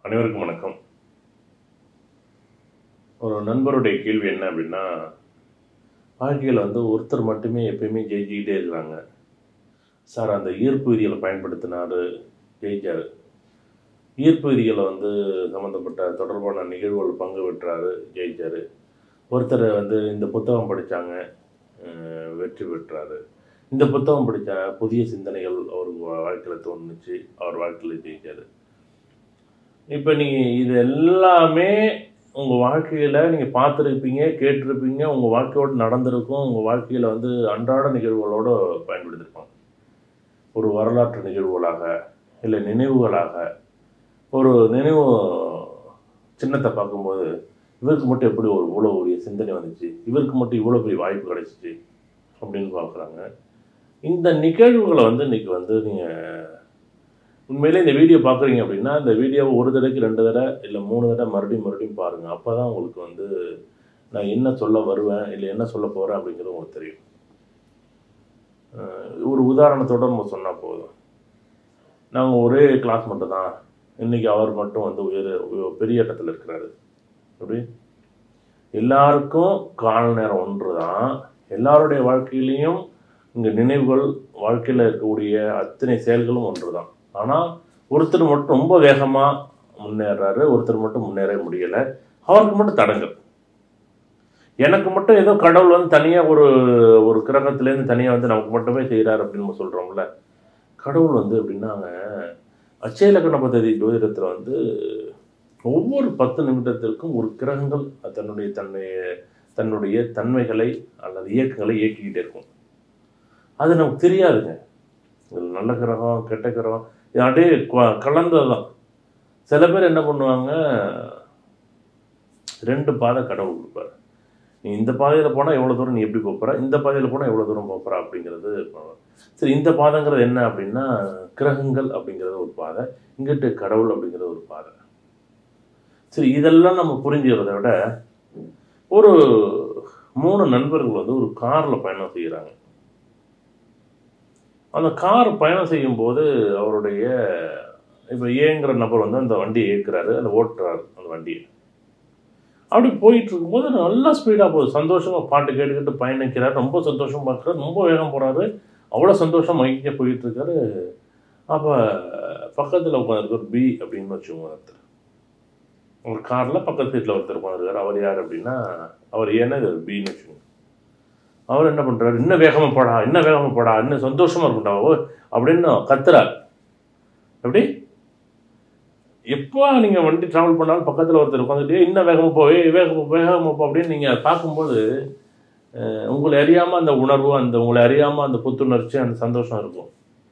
அனைவருக்கும் வணக்கம் ஒரு நண்பருடைய கேள்வி என்ன அப்படின்னா வாழ்க்கையில் வந்து ஒருத்தர் மட்டுமே எப்பயுமே ஜெயிச்சுக்கிட்டே இருக்கிறாங்க சார் அந்த ஈர்ப்பு விதிகளை பயன்படுத்தினாரு ஜெயிச்சாரு ஈர்ப்பு விதிகளை வந்து சம்மந்தப்பட்ட தொடர்பான நிகழ்வுகள் பங்கு பெற்றாரு ஜெயிச்சாரு ஒருத்தர் வந்து இந்த புத்தகம் படித்தாங்க வெற்றி பெற்றாரு இந்த புத்தகம் படித்த புதிய சிந்தனைகள் அவருக்கு வாழ்க்கையில் தோணுச்சு அவர் வாழ்க்கையில் ஜெயிச்சாரு இப்போ நீங்கள் இது எல்லாமே உங்கள் வாழ்க்கையில் நீங்கள் பார்த்துருப்பீங்க கேட்டிருப்பீங்க உங்கள் வாழ்க்கையோடு நடந்திருக்கும் உங்கள் வாழ்க்கையில் வந்து அன்றாட நிகழ்வுகளோடு பயன்படுத்தியிருப்பாங்க ஒரு வரலாற்று நிகழ்வுகளாக இல்லை நினைவுகளாக ஒரு நினைவு சின்னத்தை பார்க்கும்போது இவருக்கு மட்டும் எப்படி ஒரு இவ்வளோ பெரிய சிந்தனை வந்துச்சு இவருக்கு மட்டும் இவ்வளோ பெரிய வாய்ப்பு கிடைச்சிச்சு அப்படின்னு பார்க்குறாங்க இந்த நிகழ்வுகளை வந்து இன்னைக்கு வந்து நீங்கள் உண்மையிலே இந்த வீடியோ பார்க்குறீங்க அப்படின்னா இந்த வீடியோவை ஒரு தடவைக்கு ரெண்டு தடவை இல்லை மூணு தடவை மறுபடியும் மறுபடியும் பாருங்கள் அப்போ தான் உங்களுக்கு வந்து நான் என்ன சொல்ல வருவேன் இல்லை என்ன சொல்ல போகிறேன் அப்படிங்கிறது உங்களுக்கு தெரியும் அஹ் ஒரு உதாரணத்தோட நம்ம சொன்னால் போதும் நாங்கள் ஒரே கிளாஸ் மட்டும் தான் இன்றைக்கி அவர் மட்டும் வந்து உயர் உய- பெரிய இடத்துல இருக்கிறாரு அப்படி எல்லாருக்கும் கால நேரம் ஒன்று தான் எல்லாருடைய வாழ்க்கையிலையும் இங்கே நினைவுகள் வாழ்க்கையில் இருக்கக்கூடிய அத்தனை செயல்களும் ஒன்று தான் ஆனால் ஒருத்தர் மட்டும் ரொம்ப வேகமாக முன்னேறாரு ஒருத்தர் மட்டும் முன்னேற முடியலை அவருக்கு மட்டும் தடங்கள் எனக்கு மட்டும் ஏதோ கடவுள் வந்து தனியாக ஒரு ஒரு கிரகத்துலேருந்து தனியாக வந்து நமக்கு மட்டுமே செய்கிறார் அப்படின்னு நம்ம சொல்கிறோம்ல கடவுள் வந்து எப்படின்னாங்க அச்சயலக்கண பദ്ധதி ஜோதிடத்தில் வந்து ஒவ்வொரு பத்து நிமிடத்திற்கும் ஒரு கிரகங்கள் தன்னுடைய தன்னை தன்னுடைய தன்மைகளை அல்லது இயக்கங்களை இயக்கிக்கிட்டே இருக்கும் அது நமக்கு தெரியாதுங்க இது நல்ல கிரகம் கெட்ட கிரகம் இது அப்படியே க- கலந்ததுதான் சில பேர் என்ன பண்ணுவாங்க ரெண்டு பாதை கடவுள் கொடுப்பாரு நீ இந்த பாதையில் போனால் எவ்வளோ தூரம் நீ எப்படி போகிற இந்த பாதையில் போனால் எவ்வளோ தூரம் போகிற அப்படிங்கிறது இப்போ- சரி இந்த பாதைங்கிறது என்ன அப்படின்னா கிரகங்கள் அப்படிங்கிறது ஒரு பாதை இங்கிட்டு கடவுள் அப்படிங்கிறது ஒரு பாதை சரி இதெல்லாம் நம்ம புரிஞ்சுக்கிறத விட ஒரு மூணு நண்பர்கள் வந்து ஒரு காரில் பயணம் செய்கிறாங்க அந்த கார் பயணம் செய்யும்போது அவருடைய இப்போ ஏங்கிற நபர் வந்து அந்த வண்டியை இயக்குறாரு அந்த ஓட்டுறாரு அந்த வண்டியை அப்படி போயிட்டு இருக்கும்போது நல்லா ஸ்பீடாக போகுது சந்தோஷமாக பாட்டு கேட்டுக்கிட்டு பயணிக்கிறார் ரொம்ப சந்தோஷமா பார்க்குறாரு ரொம்ப வேகம் போகிறாரு அவ்வளோ சந்தோஷம் மகிழ்ச்சியாக போயிட்டு இருக்காரு அப்போ பக்கத்தில் உட்காந்துருக்கு ஒரு பி அப்படின்னு வச்சுக்கோங்க ஒருத்தர் ஒரு காரில் பக்கத்து சீட்டில் ஒருத்தர் உட்காந்துருக்காரு அவர் யார் அப்படின்னா அவர் ஏன்னா இது பின்னு வச்சுக்கோங்க அவர் என்ன பண்ணுறாரு இன்னும் வேகமாக போடா இன்னும் வேகமாக போடா இன்னும் சந்தோஷமாக இருக்கும்டா ஓ அப்படின்னு கத்துறாரு எப்படி எப்போ நீங்கள் வண்டி ட்ராவல் பண்ணாலும் பக்கத்தில் ஒருத்தர் உட்காந்துட்டு இன்னும் வேகமாக போ ஏய் வேகமாக வேகமாக போ அப்படின்னு நீங்கள் பார்க்கும்போது அஹ், உங்களை அறியாமல் அந்த உணர்வு அந்த உங்களை அறியாமல் அந்த புத்துணர்ச்சி அந்த சந்தோஷம் இருக்கும்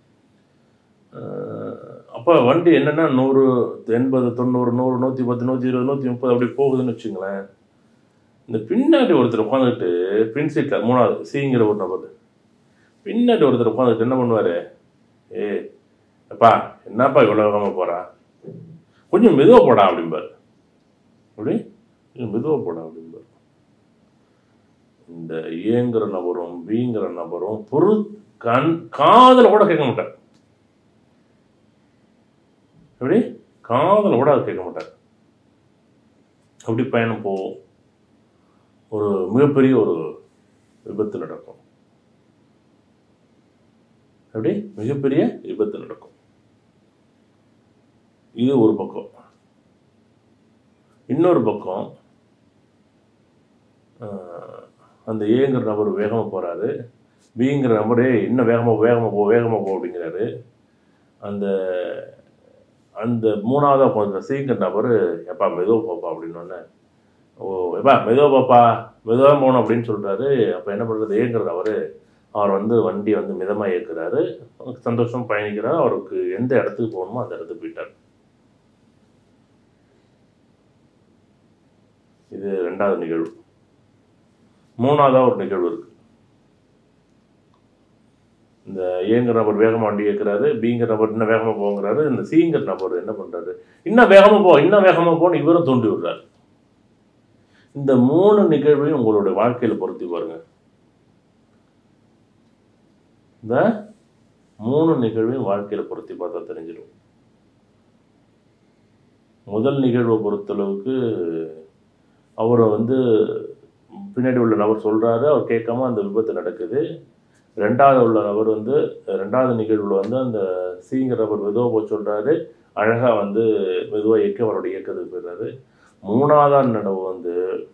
அப்போ வண்டி என்னென்னா நூறு எண்பது தொண்ணூறு நூறு நூற்றி பத்து நூற்றி இருபது நூற்றி முப்பது அப்படி போகுதுன்னு வச்சுங்களேன் இந்த பின்னாடி ஒருத்தர் உட்காந்துக்கிட்டு பின் சீட்டில் மூணாவது சிங்கிற ஒரு நபர் பின்னாடி ஒருத்தர் உட்காந்துக்கிட்டு என்ன பண்ணுவார் ஏ அப்பா என்னப்பா இவ்வளோ வேகமாக போகிறா கொஞ்சம் மெதுவாக போடா அப்படிம்பார் அப்படி கொஞ்சம் மெதுவாக போடா அப்படிம்பார் இந்த ஏங்கிற நபரும் பிங்கிற நபரும் பொரு கண் காதில் கூட கேட்க மாட்டார் எப்படி காதில் கூட அது கேட்க மாட்டார் அப்படி பயணம் போவோம் ஒரு மிகப்பெரிய ஒரு விபத்து நடக்கும் எப்படி மிகப்பெரிய விபத்து நடக்கும் இது ஒரு பக்கம் இன்னொரு பக்கம் ஆஹ், அந்த ஏங்கிற நபர் வேகமாக போகிறாரு பிங்கிற நபரே இன்னும் வேகமாக வேகமாக போ வேகமாக போ அப்படிங்கிறாரு அந்த அந்த மூணாவதாக போகிற சிங்கிற நபர் எப்பா மெதுவாக போப்பா அப்படின்னோடனே ஓ எப்பா மெதுவாக பாப்பா மெதுவாக போகணும் அப்படின்னு சொல்கிறாரு அப்போ என்ன பண்ணுறது ஏங்கிறது அவர் அவர் வந்து வண்டி வந்து மிதமாக இயக்குறாரு சந்தோஷம் பயணிக்கிறார் அவருக்கு எந்த இடத்துக்கு போகணுமோ அந்த இடத்துக்கு போயிட்டார் இது ரெண்டாவது நிகழ்வு மூணாவதாக ஒரு நிகழ்வு இருக்கு இந்த ஏங்கிற நபர் வேகமாக வண்டி இயக்குறாரு பிங்கிற நபர் இன்னும் வேகமாக போங்கிறாரு இந்த சிங்கிற நபர் என்ன பண்ணுறாரு இன்னும் வேகமாக போ இன்னும் வேகமாக போன்னு இவரும் தூண்டி விடுறாரு இந்த மூணு நிகழ்வையும் உங்களுடைய வாழ்க்கையில் பொருத்தி பாருங்க இந்த மூணு நிகழ்வையும் வாழ்க்கையில் பொருத்தி பார்த்தா தெரிஞ்சிடும் முதல் நிகழ்வை பொறுத்தளவுக்கு அவரை வந்து பின்னாடி உள்ள நபர் சொல்கிறாரு அவர் கேட்காம அந்த விபத்து நடக்குது ரெண்டாவது உள்ள நபர் வந்து ரெண்டாவது நிகழ்வில் வந்து அந்த சிங்கிற நபர் மெதுவாக போய் சொல்கிறாரு அழகாக வந்து மெதுவாக இயக்க அவரோட இயக்கத்துக்கு போயிடுறாரு மூணாவதாக நடவு வந்து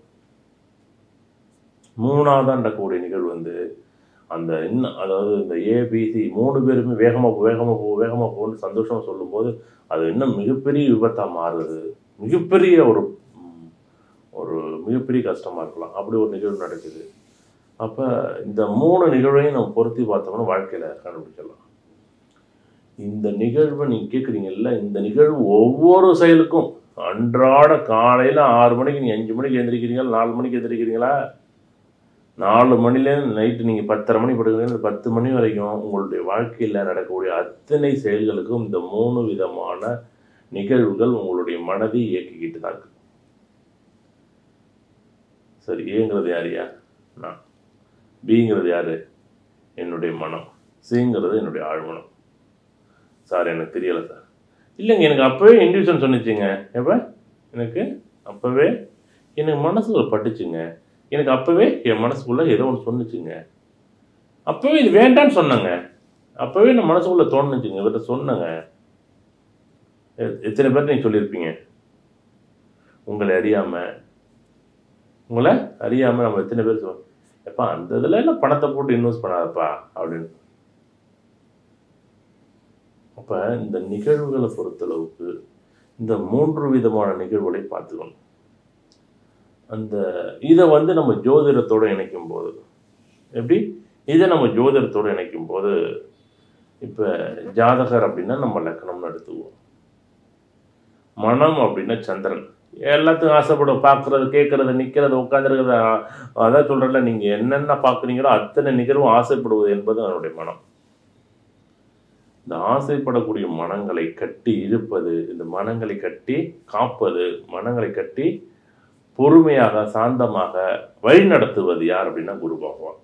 மூணாவதாக நடக்கக்கூடிய நிகழ்வு வந்து அந்த இன்னும் அதாவது இந்த ஏபிசி மூணு பேருமே வேகமாக போ வேகமாக போ வேகமாக போன்னு சந்தோஷமாக சொல்லும்போது அது இன்னும் மிகப்பெரிய விபத்தாக மாறுது மிகப்பெரிய ஒரு ம், ஒரு மிகப்பெரிய கஷ்டமாக இருக்கலாம் அப்படி ஒரு நிகழ்வு நடக்குது அப்போ இந்த மூணு நிகழ்வையும் நம்ம பொருத்தி பார்த்தோம்னா வாழ்க்கையில் கண்டுபிடிச்சிடலாம் இந்த நிகழ்வை நீங்கள் கேட்குறீங்கல்ல இந்த நிகழ்வு ஒவ்வொரு செயலுக்கும் அன்றாட காலையில் ஆறு மணிக்கு நீங்கள் அஞ்சு மணிக்கு எந்திரிக்கிறீங்களா நாலு மணிக்கு எந்திரிக்கிறீங்களா நாலு மணிலேருந்து நைட்டு நீங்கள் பத்தரை மணி படுக்கிறீங்க பத்து மணி வரைக்கும் உங்களுடைய வாழ்க்கையில் நடக்கக்கூடிய அத்தனை செயல்களுக்கும் இந்த மூணு விதமான நிகழ்வுகள் உங்களுடைய மனதை இயக்கிக்கிட்டு தான் இருக்கு சரி ஏங்கிறது யாரையா நான் பிங்கிறது யாரு என்னுடைய மனம் சிங்கிறது என்னுடைய ஆழ்மனம் சார் எனக்கு தெரியலை சார் இல்லைங்க எனக்கு அப்போவே இன்டிவிஜுவல் சொன்னிச்சுங்க எப்போ எனக்கு அப்போவே எனக்கு மனசுல பட்டுச்சுங்க எனக்கு அப்போவே என் மனசுக்குள்ளே ஏதோ ஒன்று சொன்னுச்சுங்க அப்போவே இது வேண்டான்னு சொன்னேங்க அப்போவே நான் மனசுக்குள்ளே தோணுச்சுங்க இவர்கிட்ட சொன்னேங்க எ- எத்தனை பேர் நீங்கள் சொல்லியிருப்பீங்க உங்களை அறியாமல் உங்களை அறியாமல் நம்ம எத்தனை பேர் சொல் எப்பா அந்த இதில் என்ன பணத்தை போட்டு இன்வெஸ்ட் பண்ணாதப்பா அப்படின்னு அப்போ இந்த நிகழ்வுகளை பொறுத்தளவுக்கு இந்த மூன்று விதமான நிகழ்வுகளை பார்த்துக்கணும் அந்த இதை வந்து நம்ம ஜோதிடத்தோடு இணைக்கும் போது எப்படி இதை நம்ம ஜோதிடத்தோடு இணைக்கும் போது இப்போ ஜாதகர் அப்படின்னா நம்ம லக்கணம்னு எடுத்துக்குவோம் மனம் அப்படின்னா சந்திரன் எல்லாத்துக்கும் ஆசைப்படும் பார்க்கறது கேட்கறது நிற்கிறது உட்காந்துருக்கிறது அதான் சொல்கிறேன்ல நீங்கள் என்னென்ன பார்க்குறீங்களோ அத்தனை நிகழ்வும் ஆசைப்படுவது என்பது அதனுடைய மனம் இந்த ஆசைப்படக்கூடிய மனங்களை கட்டி இழுப்பது இந்த மனங்களை கட்டி காப்பது மனங்களை கட்டி பொறுமையாக சாந்தமாக வழிநடத்துவது யார் அப்படின்னா குரு பகவான்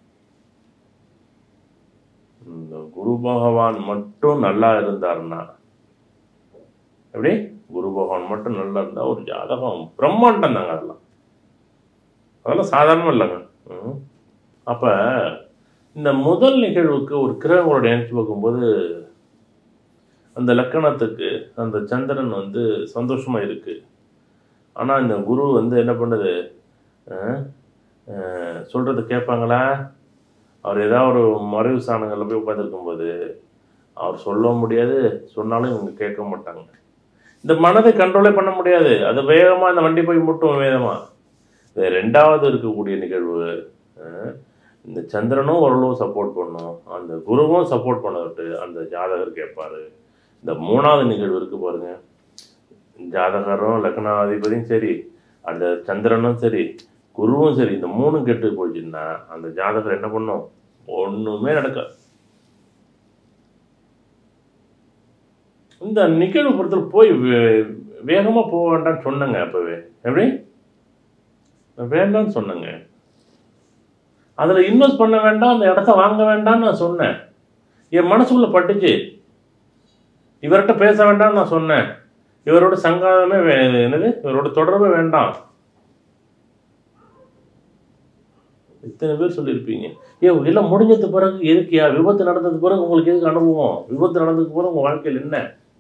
இந்த குரு பகவான் மட்டும் நல்லா இருந்தாருன்னா எப்படி குரு பகவான் மட்டும் நல்லா இருந்தா ஒரு ஜாதகம் பிரம்மாண்டம் தாங்க அதெல்லாம் அதெல்லாம் சாதாரணம் இல்லைங்க ம். அப்ப இந்த முதல் நிகழ்வுக்கு ஒரு கிரகங்களோட இணைச்சு பார்க்கும்போது அந்த லக்கணத்துக்கு அந்த சந்திரன் வந்து சந்தோஷமா இருக்கு ஆனா இந்த குரு வந்து என்ன பண்ணுது அஹ், அஹ், சொல்றது கேட்பாங்களா அவர் ஏதாவது ஒரு மறைவு சாணங்களில் போய் உட்காந்துருக்கும்போது அவர் சொல்ல முடியாது சொன்னாலும் இவங்க கேட்க மாட்டாங்க இந்த மனதை கண்ட்ரோலே பண்ண முடியாது அது வேகமாக அந்த வண்டி போய் முட்டும் வேகமா இது ரெண்டாவது இருக்கக்கூடிய நிகழ்வு அஹ், இந்த சந்திரனும் ஓரளவு சப்போர்ட் பண்ணும் அந்த குருவும் சப்போர்ட் பண்ணவிட்டு அந்த ஜாதகர் கேட்பாரு இந்த மூணாவது நிகழ்வு இருக்கு பாருங்க ஜாதகரும் லக்னாதிபதியும் சரி அந்த சந்திரனும் சரி குருவும் சரி இந்த மூணும் கெட்டு போச்சுன்னா அந்த ஜாதகர் என்ன பண்ணும் ஒண்ணுமே நடக்காது இந்த நிகழ்வு பொறுத்தல போய் வே- வேகமா போக வேண்டாம்னு சொன்னேங்க அப்பவே எப்படி நான் வேண்டாம்னு சொன்னேங்க அதுல இன்வெஸ்ட் பண்ண வேண்டாம் அந்த இடத்த வாங்க வேண்டாம்னு நான் சொன்னேன் என் மனசுக்குள்ள பட்டுச்சு இவர்கிட்ட பேச வேண்டாம்னு நான் சொன்னேன் இவரோட சங்காதமே வே- என்னது இவரோட தொடர்பே வேண்டாம் இத்தனை பேர் சொல்லியிருப்பீங்க ஏ எல்லாம் முடிஞ்சது பிறகு எதுக்குயா விபத்து நடந்தது பிறகு உங்களுக்கு எதுக்கு அனுபவம் விபத்து நடந்ததுக்கு பிறகு உங்க வாழ்க்கையில் என்ன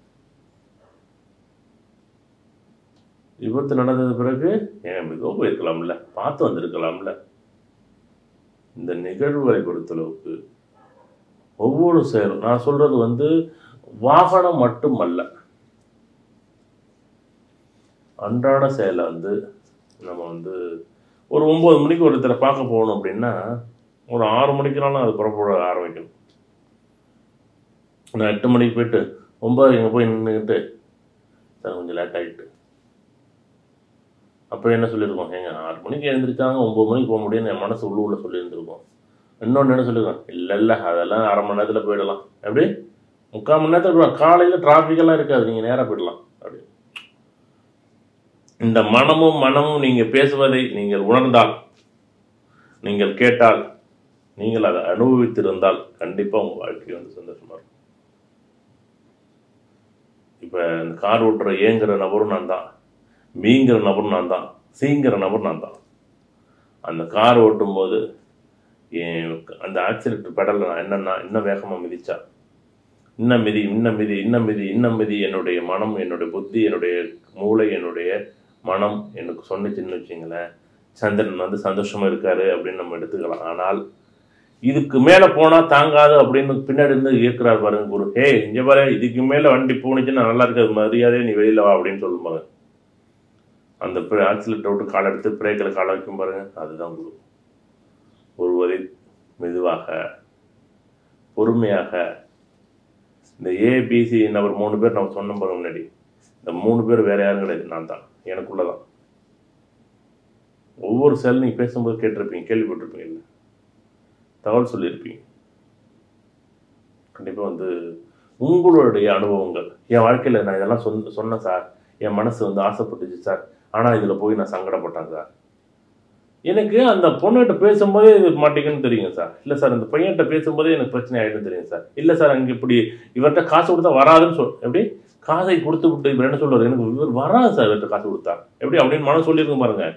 விபத்து நடந்தது பிறகு ஏன் மிக போயிருக்கலாம்ல பார்த்து வந்திருக்கலாம்ல இந்த நிகழ்வுகளை பொறுத்தளவுக்கு ஒவ்வொரு செயலும் நான் சொல்றது வந்து வாகனம் மட்டுமல்ல அன்றாட செயலை வந்து நம்ம வந்து ஒரு ஒம்பது மணிக்கு ஒருத்தரை பார்க்க போகணும் அப்படின்னா ஒரு ஆறு மணிக்குனாலும் அது புறப்பட ஆரம்பிக்கணும் நான் எட்டு மணிக்கு போயிட்டு ஒன்பது இங்கே போய் நின்றுக்கிட்டு சார் கொஞ்சம் லேட் ஆகிட்டு அப்போ என்ன சொல்லியிருக்கோம் ஏங்க ஆறு மணிக்கு எழுந்திரிச்சாங்க ஒம்பது மணிக்கு போக முடியும்னு என் மனசு உள்ள உள்ள சொல்லியிருந்திருக்கோம் இன்னொன்று என்ன சொல்லியிருக்கோம் இல்லை இல்லை அதெல்லாம் அரை மணி நேரத்தில் போயிடலாம் எப்படி முக்கால் மணி நேரத்தில் போயிடலாம் காலையில் டிராஃபிக்கெல்லாம் இருக்காது நீங்கள் நேராக போயிடலாம் அப்படி இந்த மனமும் மனமும் நீங்கள் பேசுவதை நீங்கள் உணர்ந்தால் நீங்கள் கேட்டால் நீங்கள் அதை அனுபவித்திருந்தால் கண்டிப்பாக உங்கள் வாழ்க்கை வந்து சந்தோஷமா இருக்கும் இப்போ இந்த கார் ஓட்டுற ஏங்கிற நபரும் நான் தான் மீங்கிற நபரும் நான் தான் சீங்கிற நபர் நான் தான் அந்த கார் ஓட்டும்போது என் அந்த ஆக்சிலேட்டர் பெடலில் நான் என்னென்னா இன்னும் வேகமாக மிதிச்சா இன்னும் மிதி இன்னும் மிதி இன்னும் மிதி இன்னும் மிதி என்னுடைய மனம் என்னுடைய புத்தி என்னுடைய மூளை என்னுடைய மனம் எனக்கு சொன்னிச்சுன்னு வச்சுங்களேன் சந்திரன் வந்து சந்தோஷமா இருக்காரு அப்படின்னு நம்ம எடுத்துக்கலாம் ஆனால் இதுக்கு மேலே போனால் தாங்காது அப்படின்னு பின்னாடி இருந்து இருக்கிறார் பாருங்க குரு ஹே இங்கே பாரு இதுக்கு மேலே வண்டி போணுச்சுன்னா நல்லா இருக்காது மரியாதையே நீ வெளியில வா அப்படின்னு சொல்லுவாங்க அந்த ஆக்சிலேட்டர் விட்டு காலை எடுத்து பிரேக்கில் காலை வைக்கும் பாருங்க அதுதான் குரு ஒருவரை மெதுவாக பொறுமையாக இந்த ஏபிசி நபர் மூணு பேர் நம்ம சொன்ன பாருங்க முன்னாடி இந்த மூணு பேர் வேற யாரும் கிடையாது நான் தான் எனக்குள்ளதான் ஒவ்வொரு செல் நீங்கள் பேசும்போது கேட்டிருப்பீங்க கேள்விப்பட்டிருப்பீங்க இல்லை தகவல் சொல்லியிருப்பீங்க கண்டிப்பாக வந்து உங்களுடைய அனுபவங்கள் என் வாழ்க்கையில் நான் இதெல்லாம் சொன்ன சொன்னேன் சார் என் மனசு வந்து ஆசைப்பட்டுச்சு சார் ஆனால் இதில் போய் நான் சங்கடப்பட்டேன் சார் எனக்கு அந்த பொண்ணுகிட்ட பேசும்போதே இது மாட்டேங்குன்னு தெரியுங்க சார் இல்லை சார் இந்த பையன்கிட்ட பேசும்போதே எனக்கு பிரச்சனை ஆகிடும் தெரியும் சார் இல்லை சார் அங்கே இப்படி இவர்கிட்ட காசு கொடுத்தா வராதுன்னு சொல் எப்படி காசை கொடுத்து விட்டு இவர் என்ன சொல்றாரு எனக்கு இவர் வராது சார் இவர்கிட்ட காசு கொடுத்தா எப்படி அப்படின்னு மனம் சொல்லியிருங்க பாருங்க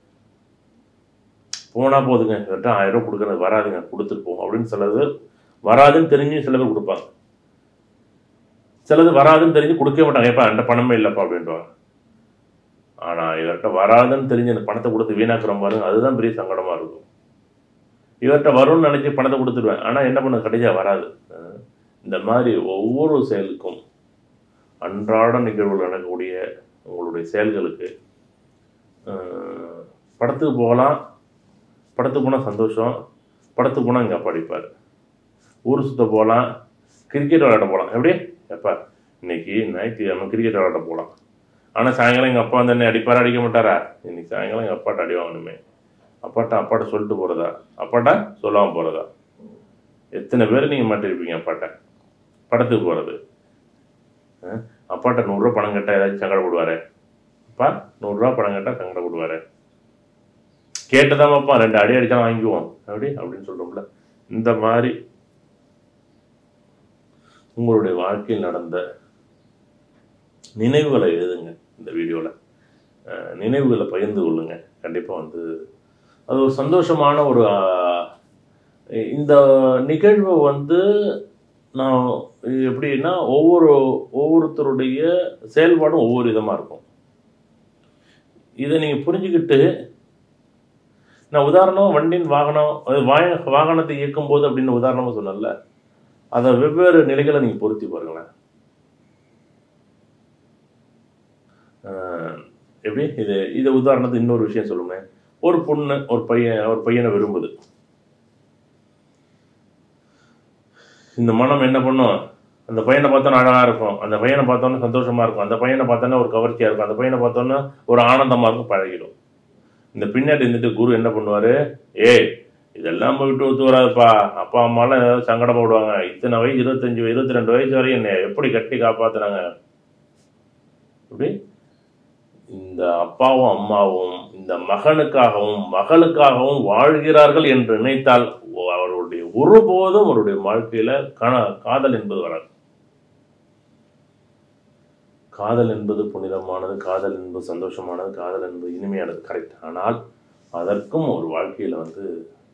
போனா போதுங்க இவர்கிட்ட ஆயிரம் ரூபாய் கொடுக்குறது வராதுங்க கொடுத்துட்டு போகும் அப்படின்னு சிலது வராதுன்னு தெரிஞ்சு சில பேர் கொடுப்பாங்க சிலது வராதுன்னு தெரிஞ்சு கொடுக்கவே மாட்டாங்க ஏப்பா என்கிட்ட பணமே இல்லைப்பா அப்படின்ட்டுவாங்க ஆனா இவர்கிட்ட வராதுன்னு தெரிஞ்சு அந்த பணத்தை கொடுத்து வீணாக்குறோம் பாருங்க அதுதான் பெரிய சங்கடமா இருக்கும் இவர்கிட்ட வரும்னு நினைச்சு பணத்தை கொடுத்துருவேன் ஆனா என்ன பண்ண கடைசியா வராது அஹ் இந்த மாதிரி ஒவ்வொரு செயலுக்கும் அன்றாட நிகழ்வுகள் நடக்கக்கூடிய உங்களுடைய செயல்களுக்கு அஹ், படத்துக்கு போகலாம் படத்துக்கு போனால் சந்தோஷம் படத்துக்கு போனால் இங்கே அப்பா அடிப்பார் ஊர் சுத்த போகலாம் கிரிக்கெட் விளையாட போகலாம் எப்படி எப்பா இன்னைக்கு ஞாயிற்றுக்கிழமை கிரிக்கெட் விளையாட போகலாம் ஆனால் சாயங்காலம் எங்கள் அப்பா வந்து என்ன அடிப்பாரா அடிக்க மாட்டாரா இன்னைக்கு சாயங்காலம் எங்கள் அப்பாட்ட அடி வாங்கணுமே அப்பாட்ட அப்பாட்ட சொல்லிட்டு போகிறதா அப்பாட்ட சொல்லாமல் போகிறதா எத்தனை பேர் நீங்கள் மாட்டிருப்பீங்க அப்பாட்ட படத்துக்கு போகிறது அப்பாட்ட நூறுரூவா பணம் கேட்டால் ஏதாச்சும் சங்கடப்படுவாரு அப்பா நூறுரூவா பணம் கேட்டால் சங்கடப்படுவாரு கேட்டுதான்ப்பா ரெண்டு அடி அடிச்சாலும் வாங்கிக்குவோம் அப்படி அப்படின்னு சொல்றோம்ல இந்த மாதிரி உங்களுடைய வாழ்க்கையில் நடந்த நினைவுகளை எழுதுங்க இந்த வீடியோவில் நினைவுகளை பகிர்ந்து கொள்ளுங்க கண்டிப்பாக வந்து அது ஒரு சந்தோஷமான ஒரு ஆஹ், இந்த நிகழ்வு வந்து நான் எப்படின்னா ஒவ்வொரு ஒவ்வொருத்தருடைய செயல்பாடும் ஒவ்வொரு விதமாக இருக்கும் இதை நீங்கள் புரிஞ்சுக்கிட்டு நான் உதாரணம் வண்டியின் வாகனம் அது வாய வாகனத்தை இயக்கும் போது அப்படின்னு உதாரணமாக சொன்னேன்ல அதை வெவ்வேறு நிலைகளை நீங்கள் பொருத்தி பாருங்களேன் ஆஹ் எப்படி இது இது உதாரணத்துக்கு இன்னொரு விஷயம் சொல்லுங்களேன் ஒரு பொண்ணு ஒரு பையன் ஒரு பையனை விரும்புது இந்த மனம் என்ன பண்ணும் அந்த பையனை பார்த்தோன்னா அழகா இருக்கும் அந்த பையனை பார்த்தோன்னே சந்தோஷமா இருக்கும் அந்த பையனை பார்த்தோன்னே ஒரு கவர்ச்சியா இருக்கும் அந்த பையனை பார்த்தோன்னே ஒரு ஆனந்தமா இருக்கும் பழகிடும் இந்த பின்னாடி இருந்துட்டு குரு என்ன பண்ணுவாரு ஏய் இதெல்லாம் போயிட்டு ஒத்து வராதுப்பா அப்பா அம்மாலாம் ஏதாவது சங்கடமா விடுவாங்க இத்தனை வயசு இருபத்தஞ்சு இருபத்தி ரெண்டு வயசு வரையும் என்னை எப்படி கட்டி காப்பாத்துனாங்க இப்படி இந்த அப்பாவும் அம்மாவும் இந்த மகனுக்காகவும் மகளுக்காகவும் வாழ்கிறார்கள் என்று நினைத்தால் அவருடைய ஒருபோதும் அவருடைய வாழ்க்கையில கன காதல் என்பது வராது காதல் என்பது புனிதமானது காதல் என்பது சந்தோஷமானது காதல் என்பது இனிமையானது கரெக்ட் ஆனால் அதற்கும் ஒரு வாழ்க்கையில வந்து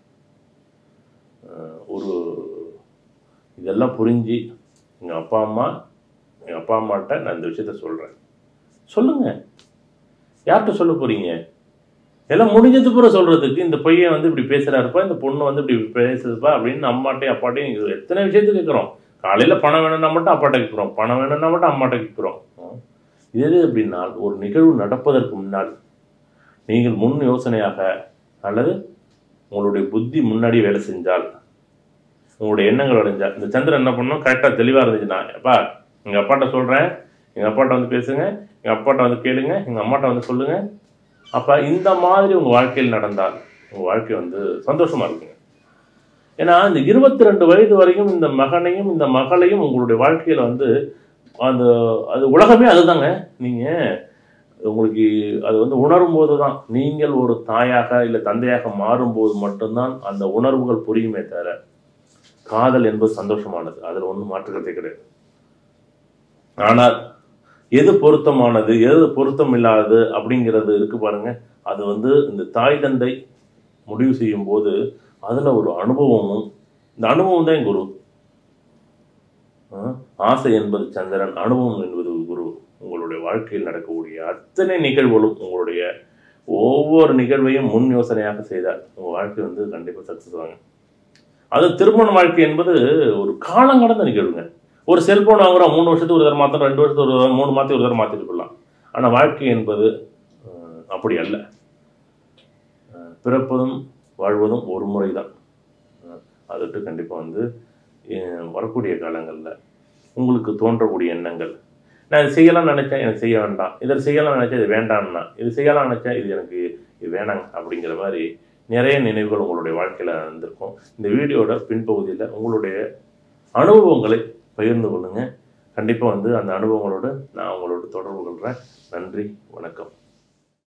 அஹ், ஒரு இதெல்லாம் புரிஞ்சு எங்க அப்பா அம்மா எங்க அப்பா அம்மாட்ட நான் இந்த விஷயத்த சொல்றேன் சொல்லுங்க யார்கிட்ட சொல்ல போறீங்க எல்லாம் முடிஞ்சது பூரா சொல்றதுக்கு இந்த பையன் வந்து இப்படி பேசுறாருப்பா இந்த பொண்ணு வந்து இப்படி பேசுதுப்பா அப்படின்னு அம்மாட்டையும் அப்பாட்டையும் இது எத்தனை விஷயத்துக்கு கேட்குறோம் காலையில பணம் வேணும்னா மட்டும் அப்பாட்ட கேட்குறோம் பணம் வேணும்னா மட்டும் அம்மாட்ட கேட்குறோம் இது எது அப்படின்னா ஒரு நிகழ்வு நடப்பதற்கு முன்னால் நீங்கள் முன் யோசனையாக அல்லது உங்களுடைய புத்தி முன்னாடி வேலை செஞ்சால் உங்களுடைய எண்ணங்கள் அடைஞ்சா இந்த சந்திரன் என்ன பண்ணணும் கரெக்டாக தெளிவாக இருந்துச்சுன்னா அப்பா எங்கள் அப்பாட்ட சொல்கிறேன் எங்கள் அப்பாட்ட வந்து பேசுங்க எங்கள் அப்பாட்ட வந்து கேளுங்க எங்கள் அம்மாட்ட வந்து சொல்லுங்க அப்போ இந்த மாதிரி உங்கள் வாழ்க்கையில் நடந்தால் உங்கள் வாழ்க்கை வந்து சந்தோஷமா இருக்குங்க ஏன்னா இந்த இருபத்தி ரெண்டு வயது வரைக்கும் இந்த மகனையும் இந்த மகளையும் உங்களுடைய வாழ்க்கையில் வந்து அந்த அது உலகமே அதுதாங்க நீங்கள் உங்களுக்கு அது வந்து உணரும் போது தான் நீங்கள் ஒரு தாயாக இல்லை தந்தையாக மாறும்போது மட்டும்தான் அந்த உணர்வுகள் புரியுமே தவிர காதல் என்பது சந்தோஷமானது அதில் ஒன்றும் மாற்றுக்கிறதே கிடையாது ஆனால் எது பொருத்தமானது எது பொருத்தம் இல்லாதது அப்படிங்கிறது இருக்கு பாருங்க அது வந்து இந்த தாய் தந்தை முடிவு செய்யும் போது அதில் ஒரு அனுபவமும் இந்த அனுபவம் தான் குரு ஆ, ஆசை என்பது சந்திரன் அனுபவம் என்பது குரு உங்களுடைய வாழ்க்கையில் நடக்கக்கூடிய அத்தனை நிகழ்வுகளும் உங்களுடைய ஒவ்வொரு நிகழ்வையும் முன் யோசனையாக செய்தால் உங்கள் வாழ்க்கை வந்து கண்டிப்பாக சக்ஸஸ் ஆகும் அது திருமண வாழ்க்கை என்பது ஒரு காலம் கடந்த நிகழ்வுங்க ஒரு செல்போன் வாங்குறோம் மூணு வருஷத்துக்கு ஒரு தடவை மாற்றணும் ரெண்டு வருஷத்துக்கு ஒரு தடவை மூணு மாதத்துக்கு ஒரு தடவை மாற்றிட்டு போடலாம் ஆனால் வாழ்க்கை என்பது அஹ், அப்படி அல்ல அஹ், பிறப்பதும் வாழ்வதும் ஒரு முறை தான் அதை விட்டு கண்டிப்பாக வந்து அஹ், வரக்கூடிய காலங்களில் உங்களுக்கு தோன்றக்கூடிய எண்ணங்கள் நான் இது செய்யலாம்னு நினச்சேன் எனக்கு செய்ய வேண்டாம் இதை செய்யலாம் நினச்சேன் இது வேண்டாம்னா இது செய்யலாம் நினச்சேன் இது எனக்கு இது வேணாங்க அப்படிங்கிற மாதிரி நிறைய நினைவுகள் உங்களுடைய வாழ்க்கையில் வந்திருக்கும் இந்த வீடியோட பின்பகுதியில் உங்களுடைய அனுபவங்களை பகிர்ந்து கொள்ளுங்க கண்டிப்பாக வந்து அந்த அனுபவங்களோடு நான் உங்களோட தொடர்பு கொள்கிறேன் நன்றி வணக்கம்